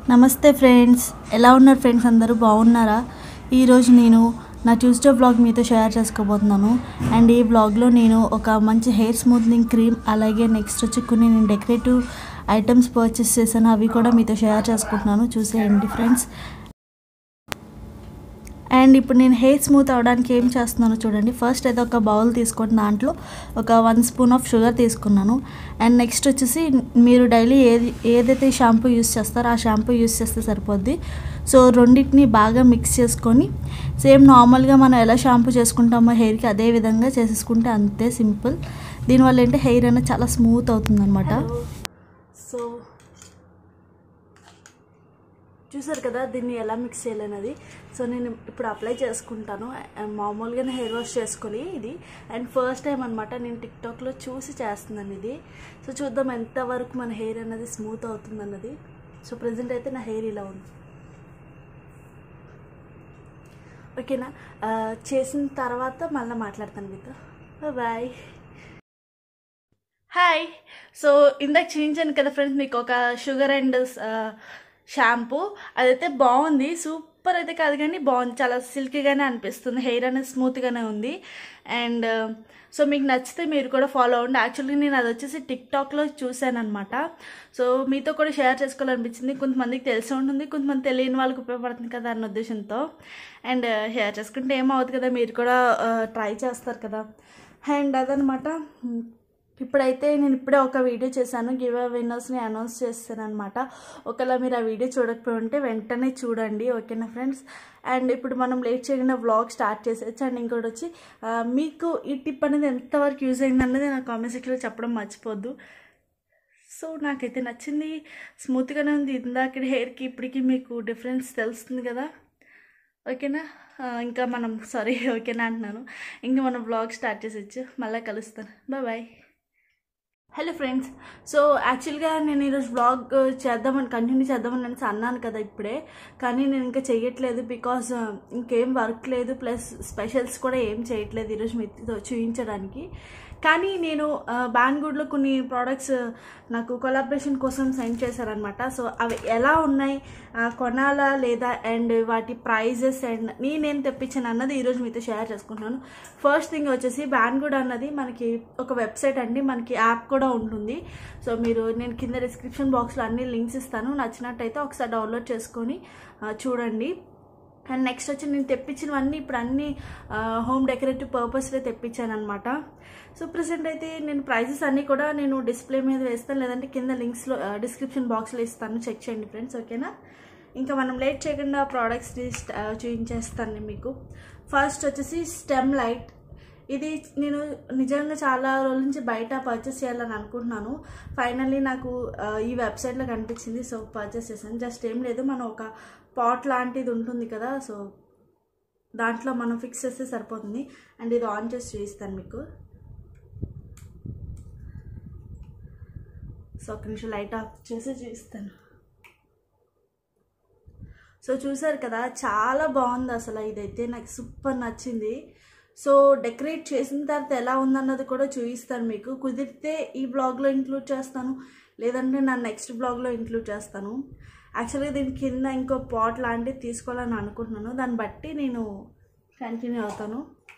నమస్తే ఫ్రెండ్స్ ఎలా ఉన్నారు ఫ్రెండ్స్ అందరూ బాగున్నారా ఈరోజు నేను నా ట్యూస్డే బ్లాగ్ మీతో షేర్ చేసుకోబోతున్నాను అండ్ ఈ బ్లాగ్లో నేను ఒక మంచి హెయిర్ స్మూత్నింగ్ క్రీమ్ అలాగే నెక్స్ట్ వచ్చి కొన్ని నేను డెకరేటివ్ ఐటమ్స్ పర్చేస్ చేశాను అవి కూడా మీతో షేర్ చేసుకుంటున్నాను చూసేయండి ఫ్రెండ్స్ అండ్ ఇప్పుడు నేను హెయిర్ స్మూత్ అవడానికి ఏం చేస్తున్నానో చూడండి ఫస్ట్ అయితే ఒక బౌల్ తీసుకొని దాంట్లో ఒక వన్ స్పూన్ ఆఫ్ షుగర్ తీసుకున్నాను అండ్ నెక్స్ట్ వచ్చేసి మీరు డైలీ ఏది ఏదైతే షాంపూ యూస్ చేస్తారో ఆ షాంపూ యూస్ చేస్తే సరిపోద్ది సో రెండింటిని బాగా మిక్స్ చేసుకొని సేమ్ నార్మల్గా మనం ఎలా షాంపూ చేసుకుంటామో హెయిర్కి అదే విధంగా చేసేసుకుంటే అంతే సింపుల్ దీనివల్ల ఏంటంటే హెయిర్ అనేది చాలా స్మూత్ అవుతుందన్నమాట సో చూసారు కదా దీన్ని ఎలా మిక్స్ చేయాలన్నది సో నేను ఇప్పుడు అప్లై చేసుకుంటాను అండ్ మామూలుగానే హెయిర్ వాష్ చేసుకొని ఇది అండ్ ఫస్ట్ టైం అనమాట నేను టిక్టాక్లో చూసి చేస్తున్నాను ఇది సో చూద్దాం ఎంతవరకు మన హెయిర్ అనేది స్మూత్ అవుతుంది అన్నది సో ప్రజెంట్ అయితే నా హెయిర్ ఇలా ఉంది ఓకేనా ఆ, చేసిన తర్వాత మళ్ళీ మాట్లాడతాను మీతో బాయ్ హాయ్ సో ఇందాక చూపించాను కదా ఫ్రెండ్స్ మీకు ఒక షుగర్ అండ్ షాంపూ అదైతే బాగుంది సూపర్ అయితే కాదు కానీ బాగుంది చాలా సిల్కీగానే అనిపిస్తుంది హెయిర్ అనేది స్మూత్గానే ఉంది అండ్ సో మీకు నచ్చితే మీరు కూడా ఫాలో అవ్వండి యాక్చువల్లీ నేను అది వచ్చేసి టిక్టాక్లో చూశాను అనమాట సో మీతో కూడా షేర్ చేసుకోవాలనిపించింది కొంతమందికి తెలిసి ఉంటుంది కొంతమంది తెలియని వాళ్ళకి ఉపయోగపడుతుంది కదా అన్న ఉద్దేశంతో అండ్ షేర్ చేసుకుంటే ఏమవుతుంది కదా మీరు కూడా ట్రై చేస్తారు కదా అండ్ అదనమాట ఇప్పుడైతే నేను ఇప్పుడే ఒక వీడియో చేశాను గివ్ అ విన్నర్స్ని అనౌన్స్ చేస్తాను అనమాట ఒకవేళ మీరు ఆ వీడియో చూడకపోయి ఉంటే వెంటనే చూడండి ఓకేనా ఫ్రెండ్స్ అండ్ ఇప్పుడు మనం లేట్ చేయకుండా వ్లాగ్ స్టార్ట్ చేసేయచ్చు అండ్ ఇంకోటి వచ్చి ఆ, మీకు ఈ టిప్ అనేది ఎంతవరకు యూజ్ అయింది అన్నది నా కామెంట్ సెక్షన్లో చెప్పడం మర్చిపోద్దు సో నాకైతే నచ్చింది స్మూత్గానే ఉంది ఇందాక హెయిర్కి ఇప్పటికి మీకు డిఫరెన్స్ తెలుస్తుంది కదా ఓకేనా ఆ, ఇంకా మనం సారీ ఓకేనా అంటున్నాను ఇంకా మనం వ్లాగ్ స్టార్ట్ చేసేయచ్చు మళ్ళీ కలుస్తాను bye bye hello friends so యాక్చువల్గా నేను ఈరోజు బ్లాగ్ చేద్దామని కంటిన్యూ చేద్దామని అనేసి అన్నాను కదా ఇప్పుడే కానీ నేను ఇంకా చెయ్యట్లేదు బికాస్ ఇంకేం వర్క్ లేదు ప్లస్ స్పెషల్స్ కూడా ఏం చేయట్లేదు ఈరోజు మీతో చూపించడానికి కానీ నేను బ్యాంగ్లూర్లో కొన్ని ప్రోడక్ట్స్ నాకు కొలాబరేషన్ కోసం సెండ్ చేశారనమాట సో అవి ఎలా ఉన్నాయి ఆ, కొనాలా లేదా అండ్ వాటి ప్రైజెస్ అండ్ నేనేం తెప్పించాను అన్నది ఈరోజు మీతో షేర్ చేసుకుంటున్నాను ఫస్ట్ థింగ్ వచ్చేసి బ్యాంగ్లూర్ అన్నది మనకి ఒక వెబ్సైట్ అండి మనకి యాప్ కూడా ఉంటుంది సో మీరు నేను కింద డిస్క్రిప్షన్ బాక్స్లో అన్ని లింక్స్ ఇస్తాను నచ్చినట్టయితే ఒకసారి డౌన్లోడ్ చేసుకొని ఆ, చూడండి అండ్ నెక్స్ట్ వచ్చి నేను తెప్పించినవన్నీ ఇప్పుడు అన్ని హోమ్ డెకరేటివ్ పర్పస్లో తెప్పించాను అనమాట సో ప్రజెంట్ అయితే నేను ప్రైజెస్ అన్నీ కూడా నేను డిస్ప్లే మీద వేస్తాను లేదంటే కింద లింక్స్లో డిస్క్రిప్షన్ బాక్స్లో ఇస్తాను చెక్ చేయండి ఫ్రెండ్స్ ఓకేనా ఇంకా మనం లేట్ చేయకుండా ప్రోడక్ట్స్ని చూపించేస్తాను నేను మీకు ఫస్ట్ వచ్చేసి స్టెమ్ లైట్ ఇది నేను నిజంగా చాలా రోజుల నుంచి బయట పర్చేస్ చేయాలని అనుకుంటున్నాను ఫైనల్లీ నాకు ఆ, ఈ వెబ్సైట్లో కనిపించింది సో పర్చేస్ చేశాను జస్ట్ ఏం లేదు మనం ఒక పాట్ లాంటిది ఉంటుంది కదా సో దాంట్లో మనం ఫిక్స్ చేస్తే సరిపోతుంది అండ్ ఇది ఆన్ చేసి చూపిస్తాను మీకు సో ఒక నిమిషం లైట్ ఆఫ్ చేసి చూపిస్తాను సో చూసారు కదా చాలా బాగుంది అసలు ఇదైతే నాకు సూపర్ నచ్చింది సో డెకరేట్ చేసిన తర్వాత ఎలా ఉందన్నది కూడా చూపిస్తాను మీకు కుదిరితే ఈ బ్లాగ్లో ఇంక్లూడ్ చేస్తాను లేదంటే నా నెక్స్ట్ బ్లాగ్లో ఇంక్లూడ్ చేస్తాను యాక్చువల్గా దీని కింద ఇంకో పాట్ లాంటిది తీసుకోవాలని అనుకుంటున్నాను దాన్ని బట్టి నేను కంటిన్యూ అవుతాను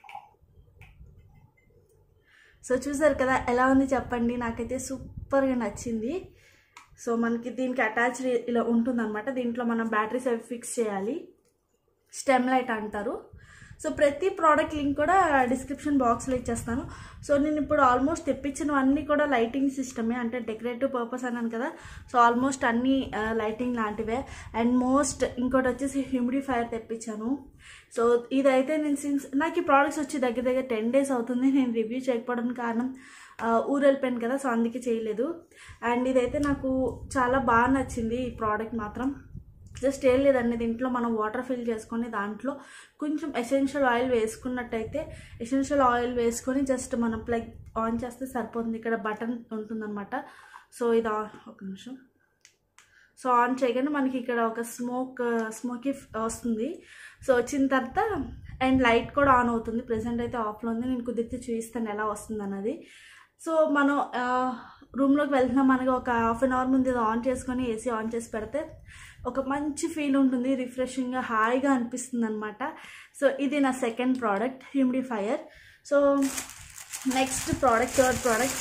సో చూసారు కదా ఎలా ఉంది చెప్పండి నాకైతే సూపర్గా నచ్చింది సో మనకి దీనికి అటాచ్ ఇలా ఉంటుందన్నమాట దీంట్లో మనం బ్యాటరీస్ అవి ఫిక్స్ చేయాలి స్టెమ్ లైట్ అంటారు సో ప్రతి ప్రోడక్ట్ లింక్ కూడా డిస్క్రిప్షన్ బాక్స్లో ఇచ్చేస్తాను సో నేను ఇప్పుడు ఆల్మోస్ట్ తెప్పించినవన్నీ కూడా లైటింగ్ సిస్టమే అంటే డెకరేటివ్ పర్పస్ అన్నాను కదా సో ఆల్మోస్ట్ అన్నీ లైటింగ్ లాంటివే అండ్ మోస్ట్ ఇంకోటి వచ్చేసి హ్యూమిడిఫైయర్ తెప్పించాను సో ఇదైతే నేను సిన్స్ నాకు ఈ ప్రోడక్ట్స్ వచ్చి దగ్గర దగ్గర టెన్ డేస్ అవుతుంది నేను రివ్యూ చేయకపోవడానికి కారణం ఆ, ఊరు వెళ్ళిపోయాను కదా సో అందుకే చేయలేదు అండ్ ఇదైతే నాకు చాలా బాగా నచ్చింది ఈ ప్రోడక్ట్ మాత్రం జస్ట్ ఏం లేదండి దీంట్లో మనం వాటర్ ఫిల్ చేసుకొని దాంట్లో కొంచెం ఎసెన్షియల్ ఆయిల్ వేసుకున్నట్టయితే ఎసెన్షియల్ ఆయిల్ వేసుకొని జస్ట్ మనం ప్లగ్ ఆన్ చేస్తే సరిపోతుంది ఇక్కడ బటన్ ఉంటుందన్నమాట సో ఇది ఆ- ఒక నిమిషం సో ఆన్ చేయగానే మనకి ఇక్కడ ఒక స్మోక్ స్మోకీ వస్తుంది సో వచ్చిన తర్వాత అండ్ లైట్ కూడా ఆన్ అవుతుంది ప్రెసెంట్ అయితే ఆఫ్లో ఉంది నేను కుదిరితే చూపిస్తాను ఎలా వస్తుంది అన్నది సో మనం ఆ, రూమ్లోకి వెళ్తున్నాం మనకి ఒక హాఫ్ అన్ అవర్ ముందు ఇది ఆన్ చేసుకొని ఏసీ ఆన్ చేసి పెడితే ఒక మంచి ఫీల్ ఉంటుంది రిఫ్రెషింగ్గా హాయిగా అనిపిస్తుంది అనమాట సో ఇది నా second product humidifier so next product third product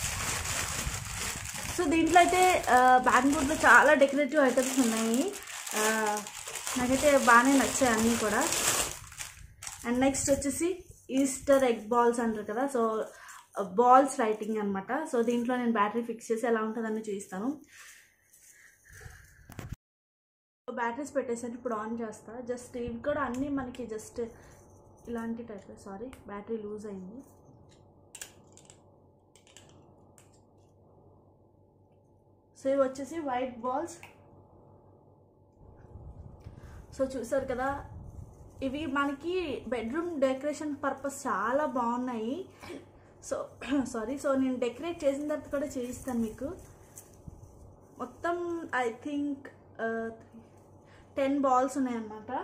so దీంట్లో అయితే బ్యాంగ్లూర్లో చాలా డెకరేటివ్ ఐటమ్స్ ఉన్నాయి ఆ, నాకైతే బాగానే నచ్చాయి అన్నీ కూడా అండ్ నెక్స్ట్ వచ్చేసి ఈస్టర్ ఎగ్ బాల్స్ అంటారు కదా సో బాల్స్ రైటింగ్ అనమాట సో దీంట్లో నేను బ్యాటరీ ఫిక్స్ చేసి ఎలా ఉంటుందని చూపిస్తాను బ్యాటరీస్ పెట్టేసాను ఇప్పుడు ఆన్ చేస్తా జస్ట్ ఇవి కూడా అన్నీ మనకి జస్ట్ ఇలాంటి టైప్ సారీ బ్యాటరీ లూజ్ అయింది సో ఇవి వచ్చేసి వైట్ బాల్స్ సో చూసారు కదా ఇవి మనకి బెడ్రూమ్ డెకరేషన్ పర్పస్ చాలా బాగున్నాయి సో సారీ సో నేను డెకరేట్ చేసిన తర్వాత కూడా చేయిస్తాను మీకు మొత్తం ఐ థింక్ టెన్ బాల్స్ ఉన్నాయన్నమాట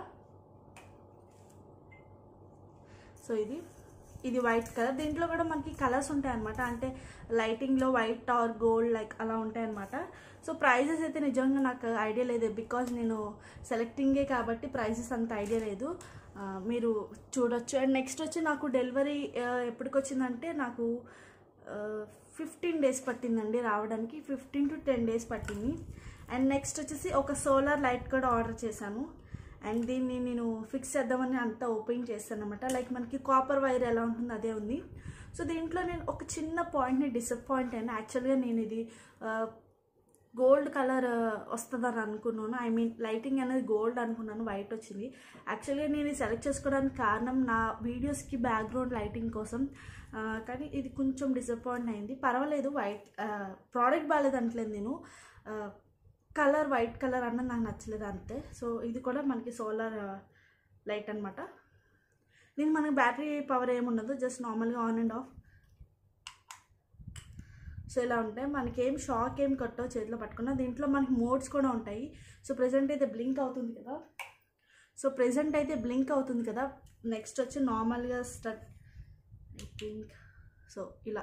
సో ఇది ఇది వైట్ కలర్ దీంట్లో కూడా మనకి కలర్స్ ఉంటాయి అనమాట అంటే లైటింగ్లో వైట్ ఆర్ గోల్డ్ లైక్ అలా ఉంటాయి అనమాట సో ప్రైజెస్ అయితే నిజంగా నాకు ఐడియా లేదు బికాజ్ నేను సెలెక్టింగే కాబట్టి ప్రైజెస్ అంత ఐడియా లేదు ఆ, మీరు చూడొచ్చు అండ్ నెక్స్ట్ వచ్చి నాకు డెలివరీ ఎప్పటికి వచ్చిందంటే నాకు ఫిఫ్టీన్ డేస్ పట్టిందండి రావడానికి ఫిఫ్టీన్ టు టెన్ డేస్ పట్టింది అండ్ నెక్స్ట్ వచ్చేసి ఒక సోలార్ లైట్ కూడా ఆర్డర్ చేశాను అండ్ దీన్ని నేను ఫిక్స్ చేద్దామని అంతా ఓపెన్ చేస్తాను అనమాట లైక్ మనకి కాపర్ వైర్ ఎలా ఉంటుందో అదే ఉంది సో దీంట్లో నేను ఒక చిన్న పాయింట్ని డిసప్పాయింట్ అయినా యాక్చువల్గా నేను ఇది గోల్డ్ కలర్ వస్తుందని అనుకున్నాను ఐ మీన్ లైటింగ్ అనేది గోల్డ్ అనుకున్నాను వైట్ వచ్చింది యాక్చువల్గా నేను ఇది సెలెక్ట్ చేసుకోవడానికి కారణం నా వీడియోస్కి బ్యాక్గ్రౌండ్ లైటింగ్ కోసం ఆ, కానీ ఇది కొంచెం డిసప్పాయింట్ అయింది పర్వాలేదు వైట్ ప్రోడక్ట్ బాగాలేదు అంటలేదు నేను కలర్ వైట్ కలర్ అన్నది నాకు నచ్చలేదు అంతే సో ఇది కూడా మనకి సోలార్ లైట్ అనమాట దీనికి మనకి బ్యాటరీ పవర్ ఏముండదు జస్ట్ నార్మల్గా ఆన్ అండ్ ఆఫ్ సో ఇలా ఉంటాయి మనకి ఏం షాక్ ఏం కట్టో చేతిలో పట్టుకున్నా దీంట్లో మనకి మోడ్స్ కూడా ఉంటాయి సో ప్రజెంట్ అయితే బ్లింక్ అవుతుంది కదా సో ప్రజెంట్ అయితే బ్లింక్ అవుతుంది కదా నెక్స్ట్ వచ్చి నార్మల్గా స్టట్ ఐ థింక్ సో ఇలా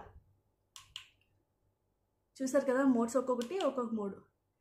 చూసారు కదా మోడ్స్ ఒక్కొక్కటి ఒక్కొక్క మోడ్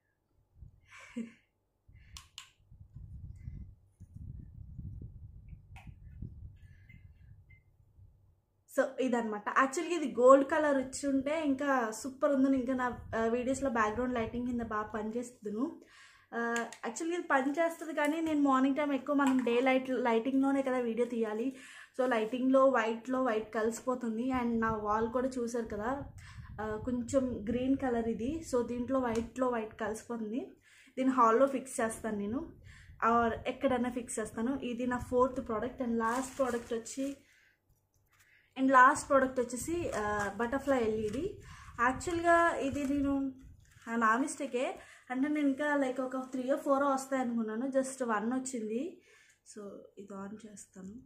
సో ఇదనమాట యాక్చువల్గా ఇది గోల్డ్ కలర్ ఇచ్చి ఉంటే ఇంకా సూపర్ ఉందని ఇంకా నా వీడియోస్లో బ్యాక్గ్రౌండ్ లైటింగ్ కింద బాగా పనిచేస్తున్నాను యాక్చువల్గా ఇది పని చేస్తుంది కానీ నేను మార్నింగ్ టైం ఎక్కువ మనం డే లైట్ లైటింగ్లోనే కదా వీడియో తీయాలి సో లైటింగ్లో వైట్లో వైట్ కలిసిపోతుంది అండ్ నా వాల్ కూడా చూసారు కదా ఆ, కొంచెం గ్రీన్ కలర్ ఇది సో దీంట్లో వైట్లో వైట్ కలిసిపోతుంది దీన్ని హాల్లో ఫిక్స్ చేస్తాను నేను ఆర్ ఎక్కడైనా ఫిక్స్ చేస్తాను ఇది నా fourth product and last product వచ్చి అండ్ లాస్ట్ ప్రోడక్ట్ వచ్చేసి బటర్ఫ్లై ఎల్ఈడి యాక్చువల్గా ఇది నేను ఆ, నా మిస్టేకే అంటే నేను ఇంకా లైక్ ఒక త్రీ ఓ ఫోర్ వస్తాయి అనుకున్నాను జస్ట్ వన్ వచ్చింది సో ఇది ఆన్ చేస్తాను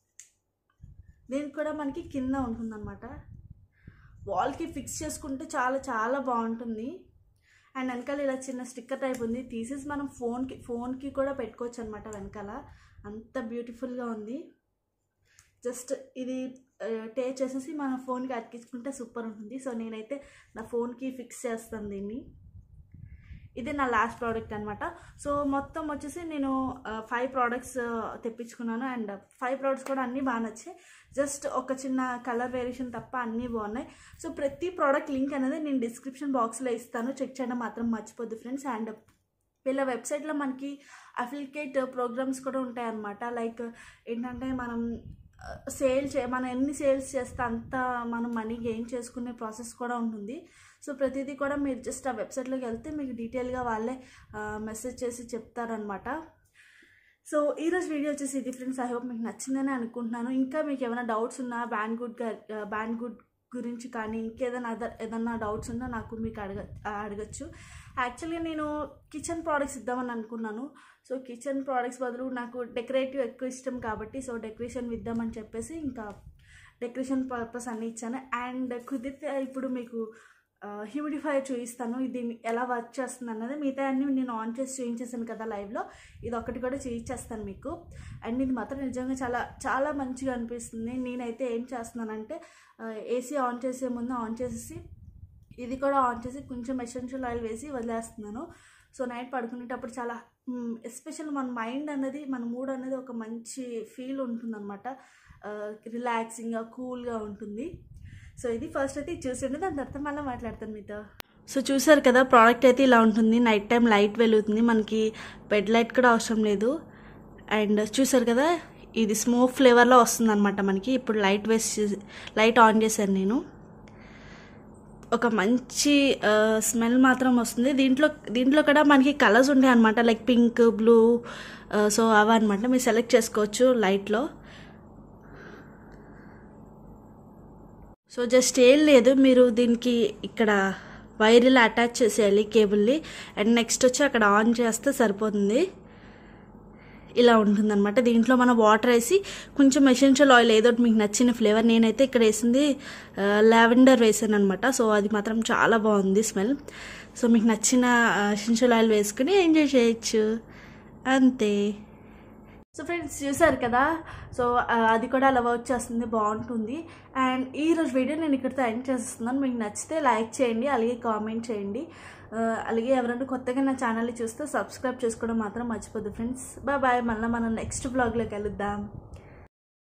దీనికి కూడా మనకి కింద ఉంటుందన్నమాట వాల్కి ఫిక్స్ చేసుకుంటే చాలా చాలా బాగుంటుంది అండ్ వెనకాల ఇలా చిన్న స్టిక్కర్ టైప్ ఉంది తీసేసి మనం ఫోన్కి ఫోన్కి కూడా పెట్టుకోవచ్చు అనమాట వెనకాల అంత బ్యూటిఫుల్గా ఉంది జస్ట్ ఇది టే చేసేసి మన ఫోన్కి అతికించుకుంటే సూపర్ ఉంటుంది సో నేనైతే నా ఫోన్కి ఫిక్స్ చేస్తాను దీన్ని ఇది నా లాస్ట్ ప్రోడక్ట్ అనమాట సో మొత్తం వచ్చేసి నేను ఫైవ్ ప్రోడక్ట్స్ తెప్పించుకున్నాను అండ్ ఫైవ్ ప్రోడక్ట్స్ కూడా అన్నీ బాగా నచ్చాయి జస్ట్ ఒక చిన్న కలర్ వేరియేషన్ తప్ప అన్నీ బాగున్నాయి సో ప్రతి ప్రోడక్ట్ లింక్ అనేది నేను డిస్క్రిప్షన్ బాక్స్లో ఇస్తాను చెక్ చేయడం మాత్రం మర్చిపోద్దు ఫ్రెండ్స్ అండ్ వీళ్ళ వెబ్సైట్లో మనకి అఫిలికేట్ ప్రోగ్రామ్స్ కూడా ఉంటాయి అన్నమాట లైక్ ఏంటంటే మనం సేల్ చే మనం ఎన్ని సేల్స్ చేస్తే అంత మనం మనీ గెయిన్ చేసుకునే ప్రాసెస్ కూడా ఉంటుంది సో ప్రతిదీ కూడా మీరు జస్ట్ ఆ వెబ్సైట్లోకి వెళ్తే మీకు డీటెయిల్గా వాళ్ళే మెసేజ్ చేసి చెప్తారనమాట సో ఈరోజు వీడియో వచ్చేసి ఇది ఫ్రెండ్స్ ఐ హోప్ మీకు నచ్చిందని అనుకుంటున్నాను ఇంకా మీకు ఏమైనా డౌట్స్ ఉన్నా బ్యాన్ గుడ్ బ్యాన్ గుడ్ గురించి కానీ ఇంకేదైనా అదర్ ఏదన్నా డౌట్స్ ఉన్నా నాకు మీకు అడగ అడగచ్చు యాక్చువల్గా నేను కిచెన్ ప్రోడక్ట్స్ ఇద్దామని అనుకున్నాను సో కిచెన్ ప్రోడక్ట్స్ బదులు నాకు డెకరేటివ్ ఎక్కువ ఇష్టం కాబట్టి సో డెకరేషన్ ఇద్దామని చెప్పేసి ఇంకా డెకరేషన్ పర్పస్ అన్నీ ఇచ్చాను అండ్ కుదిరితే ఇప్పుడు మీకు హ్యూమిడిఫైయర్ చూపిస్తాను ఇది ఎలా వర్క్ చేస్తుంది అన్నది మిగతా అన్ని నేను ఆన్ చేసి చూపించేసాను కదా లైవ్లో ఇది ఒకటి కూడా చూపించేస్తాను మీకు అండ్ ఇది మాత్రం నిజంగా చాలా చాలా మంచిగా అనిపిస్తుంది నేనైతే ఏం చేస్తున్నానంటే ఏసీ ఆన్ చేసే ముందు ఆన్ చేసేసి ఇది కూడా ఆన్ చేసి కొంచెం ఎసెన్షియల్ ఆయిల్ వేసి వదిలేస్తున్నాను సో నైట్ పడుకునేటప్పుడు చాలా ఎస్పెషల్ మన మైండ్ అనేది మన మూడ్ అనేది ఒక మంచి ఫీల్ ఉంటుందన్నమాట రిలాక్సింగ్గా కూల్గా ఉంటుంది సో ఇది ఫస్ట్ అయితే ఇది చూసిండి దాని తర్వాత మళ్ళీ మాట్లాడతాను మీతో సో చూసారు కదా ప్రోడక్ట్ అయితే ఇలా ఉంటుంది నైట్ టైం లైట్ వెలుగుతుంది మనకి బెడ్ లైట్ కూడా అవసరం లేదు అండ్ చూసారు కదా ఇది స్మోక్ ఫ్లేవర్లో వస్తుంది అనమాట మనకి ఇప్పుడు లైట్ వేసి లైట్ ఆన్ చేశాను నేను ఒక మంచి స్మెల్ మాత్రం వస్తుంది దీంట్లో దీంట్లో కూడా మనకి కలర్స్ ఉంటాయి అనమాట లైక్ పింక్ బ్లూ సో అవన్నమాట మీరు సెలెక్ట్ చేసుకోవచ్చు లైట్లో సో జస్ట్ ఏం లేదు మీరు దీనికి ఇక్కడ వైర్ ఇలా అటాచ్ చేసేయాలి కేబుల్ని అండ్ నెక్స్ట్ వచ్చి అక్కడ ఆన్ చేస్తే సరిపోతుంది ఇలా ఉంటుందన్నమాట దీంట్లో మనం వాటర్ వేసి కొంచెం ఎసెన్షియల్ ఆయిల్ ఏదో ఒకటి మీకు నచ్చిన ఫ్లేవర్ నేనైతే ఇక్కడ వేసింది లావెండర్ వేసాను అనమాట సో అది మాత్రం చాలా బాగుంది స్మెల్ సో మీకు నచ్చిన ఎసెన్షియల్ ఆయిల్ వేసుకుని ఎంజాయ్ చేయొచ్చు అంతే సో ఫ్రెండ్స్ చూసారు కదా సో ఆ, అది కూడా అలా వచ్చేస్తుంది బాగుంటుంది అండ్ ఈ రోజు వీడియో నేను ఇక్కడితో ఎండ్ చేస్తున్నాను మీకు నచ్చితే లైక్ చేయండి అలాగే కామెంట్ చేయండి ఆ, అలాగే ఎవరైనా కొత్తగా నా ఛానల్ని చూస్తే సబ్స్క్రైబ్ చేసుకోవడం మాత్రం మర్చిపోద్దు ఫ్రెండ్స్ బాయ్ బాయ్ మళ్ళీ మనం నెక్స్ట్ బ్లాగ్లో కలుద్దాం